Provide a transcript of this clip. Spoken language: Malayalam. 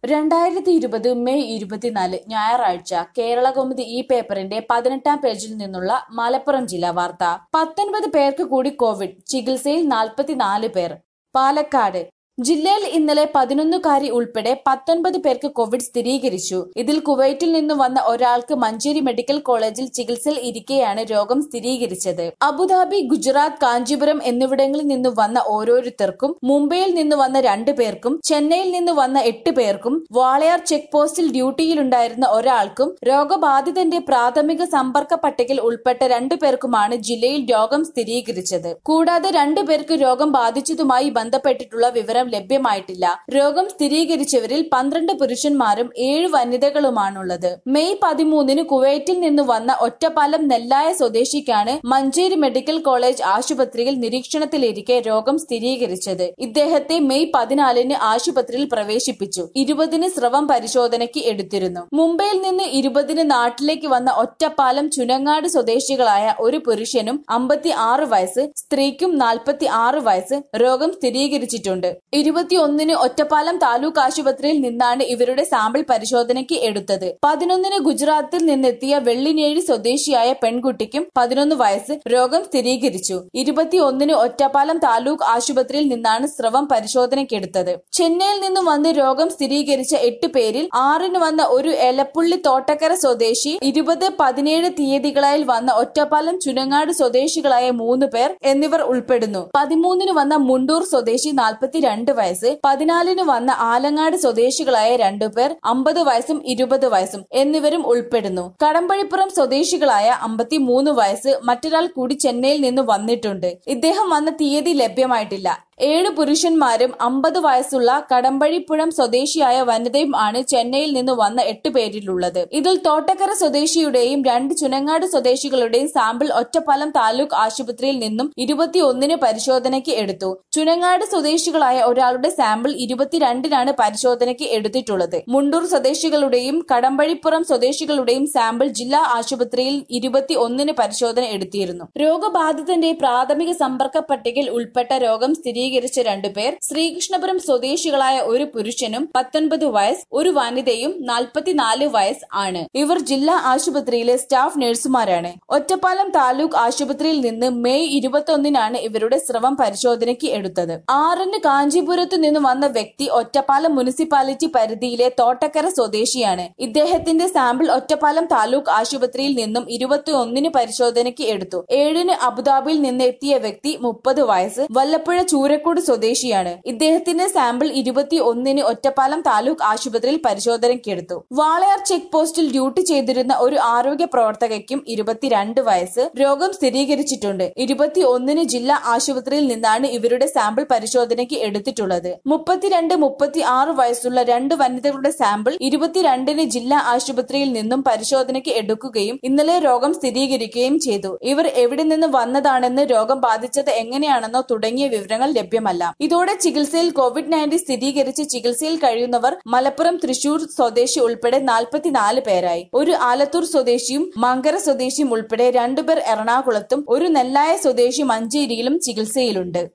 രണ്ടായിരത്തി ഇരുപത് മെയ് ഇരുപത്തിനാല് ഞായറാഴ്ച കേരളകൗമുദി ഈ പേപ്പറിന്റെ പതിനെട്ടാം പേജിൽ നിന്നുള്ള മലപ്പുറം ജില്ലാ വാർത്ത പത്തൊൻപത് പേർക്ക് കൂടി കോവിഡ് ചികിത്സയിൽ നാൽപ്പത്തിനാല് പേർ പാലക്കാട് ജില്ലയിൽ ഇന്നലെ പതിനൊന്നുകാരി ഉൾപ്പെടെ പത്തൊൻപത് പേർക്ക് കോവിഡ് സ്ഥിരീകരിച്ചു ഇതിൽ കുവൈറ്റിൽ നിന്നു വന്ന ഒരാൾക്ക് മഞ്ചേരി മെഡിക്കൽ കോളേജിൽ ചികിത്സയിൽ ഇരിക്കെയാണ് രോഗം സ്ഥിരീകരിച്ചത് അബുദാബി ഗുജറാത്ത് കാഞ്ചീപുരം എന്നിവിടങ്ങളിൽ നിന്ന് വന്ന ഓരോരുത്തർക്കും മുംബൈയിൽ നിന്ന് വന്ന രണ്ടു പേർക്കും ചെന്നൈയിൽ നിന്ന് വന്ന എട്ട് പേർക്കും വാളയാർ ചെക്ക് പോസ്റ്റിൽ ഡ്യൂട്ടിയിലുണ്ടായിരുന്ന ഒരാൾക്കും രോഗബാധിതന്റെ പ്രാഥമിക സമ്പർക്ക പട്ടികയിൽ ഉൾപ്പെട്ട രണ്ടു പേർക്കുമാണ് ജില്ലയിൽ രോഗം സ്ഥിരീകരിച്ചത് കൂടാതെ രണ്ടു പേർക്ക് രോഗം ബാധിച്ചതുമായി ബന്ധപ്പെട്ടിട്ടുള്ള വിവരം ലഭ്യമായിട്ടില്ല രോഗം സ്ഥിരീകരിച്ചവരിൽ പന്ത്രണ്ട് പുരുഷന്മാരും ഏഴ് വനിതകളുമാണുള്ളത് മെയ് പതിമൂന്നിന് കുവൈറ്റിൽ നിന്ന് വന്ന ഒറ്റപ്പാലം നെല്ലായ സ്വദേശിക്കാണ് മഞ്ചേരി മെഡിക്കൽ കോളേജ് ആശുപത്രിയിൽ നിരീക്ഷണത്തിലിരിക്കെ രോഗം സ്ഥിരീകരിച്ചത് ഇദ്ദേഹത്തെ മെയ് പതിനാലിന് ആശുപത്രിയിൽ പ്രവേശിപ്പിച്ചു ഇരുപതിന് സ്രവം പരിശോധനയ്ക്ക് എടുത്തിരുന്നു മുംബൈയിൽ നിന്ന് ഇരുപതിന് നാട്ടിലേക്ക് വന്ന ഒറ്റപ്പാലം ചുനങ്ങാട് സ്വദേശികളായ ഒരു പുരുഷനും അമ്പത്തി ആറ് വയസ്സ് സ്ത്രീക്കും നാൽപ്പത്തി ആറ് വയസ്സ് രോഗം സ്ഥിരീകരിച്ചിട്ടുണ്ട് ഇരുപത്തിയൊന്നിന് ഒറ്റപ്പാലം താലൂക്ക് ആശുപത്രിയിൽ നിന്നാണ് ഇവരുടെ സാമ്പിൾ പരിശോധനയ്ക്ക് എടുത്തത് പതിനൊന്നിന് ഗുജറാത്തിൽ നിന്നെത്തിയ വെള്ളിനേഴി സ്വദേശിയായ പെൺകുട്ടിക്കും പതിനൊന്ന് വയസ്സ് രോഗം സ്ഥിരീകരിച്ചു ഇരുപത്തിയൊന്നിന് ഒറ്റപ്പാലം താലൂക്ക് ആശുപത്രിയിൽ നിന്നാണ് സ്രവം പരിശോധനയ്ക്കെടുത്തത് ചെന്നൈയിൽ നിന്നും വന്ന് രോഗം സ്ഥിരീകരിച്ച എട്ട് പേരിൽ ആറിന് വന്ന ഒരു എലപ്പുള്ളി തോട്ടക്കര സ്വദേശി ഇരുപത് പതിനേഴ് തീയതികളിൽ വന്ന ഒറ്റപ്പാലം ചുനങ്ങാട് സ്വദേശികളായ മൂന്ന് പേർ എന്നിവർ ഉൾപ്പെടുന്നു പതിമൂന്നിന് വന്ന മുണ്ടൂർ സ്വദേശി നാൽപ്പത്തിരണ്ട് വയസ്സ് പതിനാലിന് വന്ന ആലങ്ങാട് സ്വദേശികളായ രണ്ടുപേർ അമ്പത് വയസ്സും ഇരുപത് വയസ്സും എന്നിവരും ഉൾപ്പെടുന്നു കടമ്പഴിപ്പുറം സ്വദേശികളായ അമ്പത്തിമൂന്ന് വയസ്സ് മറ്റൊരാൾ കൂടി ചെന്നൈയിൽ നിന്ന് വന്നിട്ടുണ്ട് ഇദ്ദേഹം വന്ന തീയതി ലഭ്യമായിട്ടില്ല ഏഴ് പുരുഷന്മാരും അമ്പത് വയസ്സുള്ള കടമ്പഴിപ്പുഴം സ്വദേശിയായ വനിതയും ആണ് ചെന്നൈയിൽ നിന്ന് വന്ന എട്ട് പേരിലുള്ളത് ഇതിൽ തോട്ടക്കര സ്വദേശിയുടെയും രണ്ട് ചുനങ്ങാട് സ്വദേശികളുടെയും സാമ്പിൾ ഒറ്റപ്പാലം താലൂക്ക് ആശുപത്രിയിൽ നിന്നും ഇരുപത്തിയൊന്നിന് പരിശോധനയ്ക്ക് എടുത്തു ചുനങ്ങാട് സ്വദേശികളായ ഒരാളുടെ സാമ്പിൾ ഇരുപത്തിരണ്ടിനാണ് പരിശോധനയ്ക്ക് എടുത്തിട്ടുള്ളത് മുണ്ടൂർ സ്വദേശികളുടെയും കടമ്പഴിപ്പുറം സ്വദേശികളുടെയും സാമ്പിൾ ജില്ലാ ആശുപത്രിയിൽ ഇരുപത്തി ഒന്നിന് പരിശോധന എടുത്തിരുന്നു രോഗബാധിതന്റെ പ്രാഥമിക സമ്പർക്ക പട്ടികയിൽ ഉൾപ്പെട്ട രോഗം സ്ഥിരീകരിച്ച രണ്ടുപേർ ശ്രീകൃഷ്ണപുരം സ്വദേശികളായ ഒരു പുരുഷനും പത്തൊൻപത് വയസ്സ് ഒരു വനിതയും നാൽപ്പത്തിനാല് വയസ്സ് ആണ് ഇവർ ജില്ലാ ആശുപത്രിയിലെ സ്റ്റാഫ് നഴ്സുമാരാണ് ഒറ്റപ്പാലം താലൂക്ക് ആശുപത്രിയിൽ നിന്ന് മെയ് ഇരുപത്തൊന്നിനാണ് ഇവരുടെ സ്രവം പരിശോധനയ്ക്ക് എടുത്തത് ആറിന് കാഞ്ചീപുരത്തു നിന്ന് വന്ന വ്യക്തി ഒറ്റപ്പാലം മുനിസിപ്പാലിറ്റി പരിധിയിലെ തോട്ടക്കര സ്വദേശിയാണ് ഇദ്ദേഹത്തിന്റെ സാമ്പിൾ ഒറ്റപ്പാലം താലൂക്ക് ആശുപത്രിയിൽ നിന്നും ഇരുപത്തി ഒന്നിന് പരിശോധനയ്ക്ക് എടുത്തു ഏഴിന് അബുദാബിയിൽ നിന്നെത്തിയ വ്യക്തി മുപ്പത് വയസ്സ് വല്ലപ്പുഴ ചൂരക്കോട് സ്വദേശിയാണ് ഇദ്ദേഹത്തിന്റെ സാമ്പിൾ ഇരുപത്തി ഒന്നിന് ഒറ്റപ്പാലം താലൂക്ക് ആശുപത്രിയിൽ പരിശോധനയ്ക്കെടുത്തു വാളയാർ ചെക്ക് പോസ്റ്റിൽ ഡ്യൂട്ടി ചെയ്തിരുന്ന ഒരു ആരോഗ്യ പ്രവർത്തകയ്ക്കും ഇരുപത്തിരണ്ട് വയസ്സ് രോഗം സ്ഥിരീകരിച്ചിട്ടുണ്ട് ഇരുപത്തി ഒന്നിന് ജില്ലാ ആശുപത്രിയിൽ നിന്നാണ് ഇവരുടെ സാമ്പിൾ പരിശോധനയ്ക്ക് എടുത്തിട്ടുള്ളത് മുപ്പത്തിരണ്ട് മുപ്പത്തി ആറ് വയസ്സുള്ള രണ്ട് വനിതകളുടെ സാമ്പിൾ ഇരുപത്തിരണ്ടിന് ജില്ലാ ആശുപത്രിയിൽ നിന്നും പരിശോധനയ്ക്ക് എടുക്കുകയും ഇന്നലെ രോഗം സ്ഥിരീകരിക്കുകയും ചെയ്തു ഇവർ എവിടെ നിന്ന് വന്നതാണെന്ന് രോഗം ബാധിച്ചത് എങ്ങനെയാണെന്നോ തുടങ്ങിയ വിവരങ്ങൾ ലഭ്യമല്ല ഇതോടെ ചികിത്സയിൽ കോവിഡ് നയൻറ്റീൻ സ്ഥിരീകരിച്ച് ചികിത്സയിൽ കഴിയുന്നവർ മലപ്പുറം തൃശൂർ സ്വദേശി ഉൾപ്പെടെ നാൽപ്പത്തിനാല് പേരായി ഒരു ആലത്തൂർ സ്വദേശിയും മങ്കര സ്വദേശിയും ഉൾപ്പെടെ രണ്ടുപേർ എറണാകുളത്തും ഒരു നെല്ലായ സ്വദേശി മഞ്ചേരിയിലും ചികിത്സയിലുണ്ട്